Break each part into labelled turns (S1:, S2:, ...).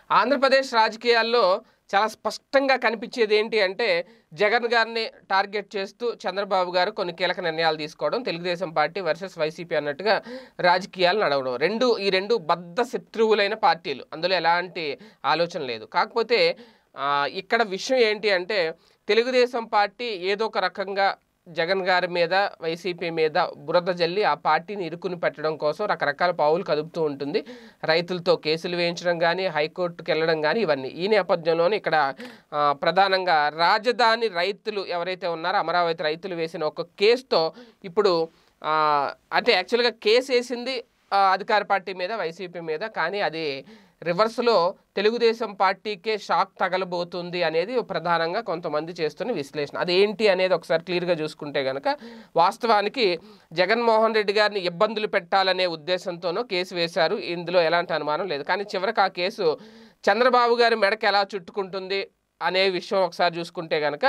S1: ఆంధ్రప్రదేశ్ రాజకీయాల్లో చాలా స్పష్టంగా కనిపించేది ఏంటి అంటే జగన్ గారిని టార్గెట్ చేస్తూ చంద్రబాబు గారు కొన్ని కీలక నిర్ణయాలు తీసుకోవడం తెలుగుదేశం పార్టీ వర్సెస్ వైసీపీ అన్నట్టుగా రాజకీయాలు నడవడం రెండు ఈ రెండు బద్ధ శత్రువులైన పార్టీలు అందులో ఎలాంటి ఆలోచన లేదు కాకపోతే ఆ, ఇక్కడ విషయం ఏంటి అంటే తెలుగుదేశం పార్టీ ఏదో ఒక రకంగా జగన్ గారి మీద వైసీపీ మీద బురద జల్లి ఆ పార్టీని ఇరుకుని పెట్టడం కోసం రకరకాల పావులు కదుపుతూ ఉంటుంది రైతులతో కేసులు వేయించడం కానీ హైకోర్టుకు వెళ్ళడం కానీ ఇవన్నీ ఈ నేపథ్యంలోనే ఇక్కడ ఆ, ప్రధానంగా రాజధాని రైతులు ఎవరైతే ఉన్నారో అమరావతి రైతులు వేసిన ఒక కేసుతో ఇప్పుడు ఆ, అంటే యాక్చువల్గా కేసు వేసింది ఆ, అధికార పార్టీ మీద వైసీపీ మీద కానీ అది రివర్స్లో తెలుగుదేశం పార్టీకే షాక్ తగలబోతుంది అనేది ప్రధానంగా కొంతమంది చేస్తున్న విశ్లేషణ అదేంటి అనేది ఒకసారి క్లియర్గా చూసుకుంటే కనుక వాస్తవానికి జగన్మోహన్ రెడ్డి గారిని ఇబ్బందులు పెట్టాలనే ఉద్దేశంతోనో కేసు వేశారు ఇందులో ఎలాంటి అనుమానం లేదు కానీ చివరికి ఆ కేసు చంద్రబాబు గారి మెడకి ఎలా చుట్టుకుంటుంది అనే విషయం ఒకసారి చూసుకుంటే కనుక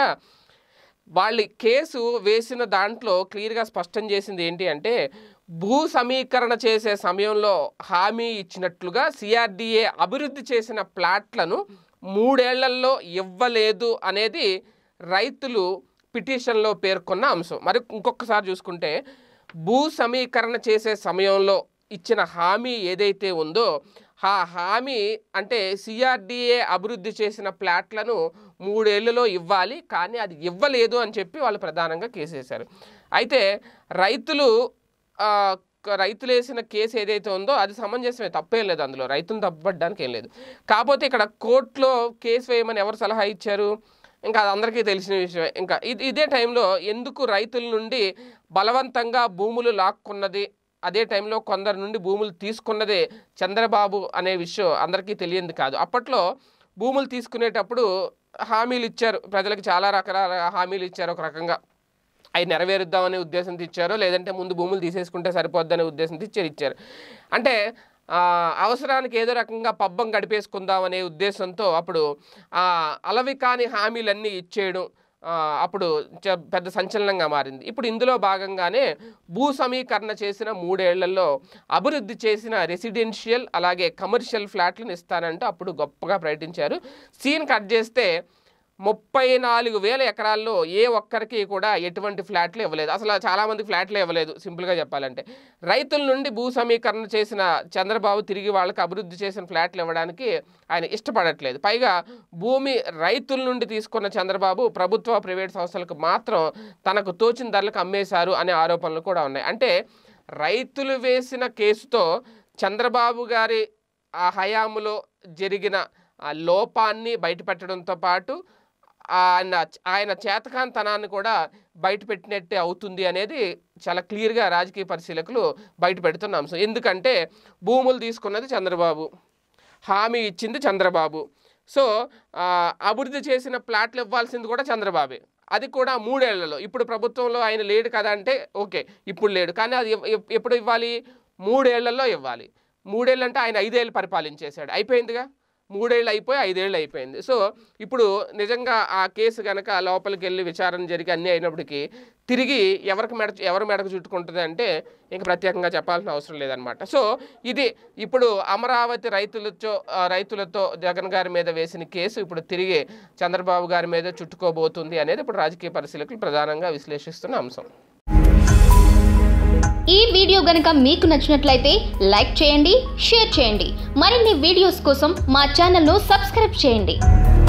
S1: వాళ్ళ కేసు వేసిన దాంట్లో క్లియర్గా స్పష్టం చేసింది ఏంటి అంటే భూ సమీకరణ చేసే సమయంలో హామీ ఇచ్చినట్లుగా సిఆర్డిఏ అభివృద్ధి చేసిన ప్లాట్లను మూడేళ్లలో ఇవ్వలేదు అనేది రైతులు పిటిషన్లో పేర్కొన్న అంశం మరి ఇంకొకసారి చూసుకుంటే భూ సమీకరణ చేసే సమయంలో ఇచ్చిన హామీ ఏదైతే ఉందో ఆ హామీ అంటే సిఆర్డిఏ అభివృద్ధి చేసిన ప్లాట్లను మూడేళ్లలో ఇవ్వాలి కానీ అది ఇవ్వలేదు అని చెప్పి వాళ్ళు ప్రధానంగా కేసు వేశారు అయితే రైతులు ఆ, క- రైతులు వేసిన కేసు ఏదైతే ఉందో అది సమంజసమే తప్పేం లేదు అందులో రైతులు తప్పబడ్డానికి ఏం లేదు కాకపోతే ఇక్కడ కోర్టులో కేసు వేయమని ఎవరు సలహా ఇచ్చారు ఇంకా అది అందరికీ తెలిసిన విషయమే ఇంకా ఇది ఇదే టైంలో ఎందుకు రైతుల నుండి బలవంతంగా భూములు లాక్కున్నది అదే టైంలో కొందరి నుండి భూములు తీసుకున్నదే చంద్రబాబు అనే విషయం అందరికీ తెలియంది కాదు అప్పట్లో భూములు తీసుకునేటప్పుడు హామీలు ఇచ్చారు ప్రజలకు చాలా రకాల హామీలు ఇచ్చారు ఒక రకంగా అవి నెరవేరుద్దామనే ఉద్దేశంతో ఇచ్చారో లేదంటే ముందు భూములు తీసేసుకుంటే సరిపోద్దనే ఉద్దేశంతో ఇచ్చారు ఇచ్చారు అంటే ఆ, అవసరానికి ఏదో రకంగా పబ్బం గడిపేసుకుందాం అనే ఉద్దేశంతో అప్పుడు ఆ అలవి కాని హామీలన్నీ ఇచ్చేయడం ఆ, అప్పుడు చ- పెద్ద సంచలనంగా మారింది ఇప్పుడు ఇందులో భాగంగానే భూ సమీకరణ చేసిన మూడేళ్లలో అభివృద్ధి చేసిన రెసిడెన్షియల్ అలాగే కమర్షియల్ ఫ్లాట్లను ఇస్తానంటూ అప్పుడు గొప్పగా ప్రకటించారు సీన్ కట్ చేస్తే ముప్పై నాలుగు వేల ఎకరాల్లో ఏ ఒక్కరికి కూడా ఎటువంటి ఫ్లాట్లు ఇవ్వలేదు అసలు చాలామంది ఫ్లాట్లు ఇవ్వలేదు సింపుల్గా చెప్పాలంటే రైతుల నుండి భూ సమీకరణ చేసిన చంద్రబాబు తిరిగి వాళ్ళకి అభివృద్ధి చేసిన ఫ్లాట్లు ఇవ్వడానికి ఆయన ఇష్టపడట్లేదు పైగా భూమి రైతుల నుండి తీసుకున్న చంద్రబాబు ప్రభుత్వ ప్రైవేట్ సంస్థలకు మాత్రం తనకు తోచిన ధరలకు అమ్మేశారు అనే ఆరోపణలు కూడా ఉన్నాయి అంటే రైతులు వేసిన కేసుతో చంద్రబాబు గారి ఆ హయాములో జరిగిన ఆ లోపాన్ని బయటపెట్టడంతో పాటు ఆయన ఆయన చేతకాంతనాన్ని కూడా బయటపెట్టినట్టే అవుతుంది అనేది చాలా క్లియర్గా రాజకీయ పరిశీలకులు బయట పెడుతున్న అంశం ఎందుకంటే భూములు తీసుకున్నది చంద్రబాబు హామీ ఇచ్చింది చంద్రబాబు సో ఆ, అభివృద్ధి చేసిన ప్లాట్లు ఇవ్వాల్సింది కూడా చంద్రబాబే అది కూడా మూడేళ్లలో ఇప్పుడు ప్రభుత్వంలో ఆయన లేడు కదా అంటే ఓకే ఇప్పుడు లేడు కానీ అది ఎప్- ఎప్- ఎప్పుడు ఇవ్వాలి మూడేళ్లలో ఇవ్వాలి మూడేళ్ళు అంటే ఆయన ఐదేళ్ళు పరిపాలించేశాడు అయిపోయిందిగా మూడేళ్ళు అయిపోయి ఐదేళ్ళు అయిపోయింది సో ఇప్పుడు నిజంగా ఆ కేసు కనుక లోపలికి వెళ్ళి విచారణ జరిగి అన్నీ అయినప్పటికీ తిరిగి ఎవరికి మెడ ఎవరి మెడకు చుట్టుకుంటుంది అంటే ఇంక ప్రత్యేకంగా చెప్పాల్సిన అవసరం లేదనమాట సో ఇది ఇప్పుడు అమరావతి రైతులతో ఆ, రైతులతో జగన్ గారి మీద వేసిన కేసు ఇప్పుడు తిరిగి చంద్రబాబు గారి మీద చుట్టుకోబోతుంది అనేది ఇప్పుడు రాజకీయ పరిశీలకులు ప్రధానంగా విశ్లేషిస్తున్న అంశం
S2: ఈ వీడియో గనుక మీకు నచ్చినట్లయితే లైక్ చేయండి షేర్ చేయండి మరిన్ని వీడియోస్ కోసం మా ఛానల్ను సబ్స్క్రైబ్ చేయండి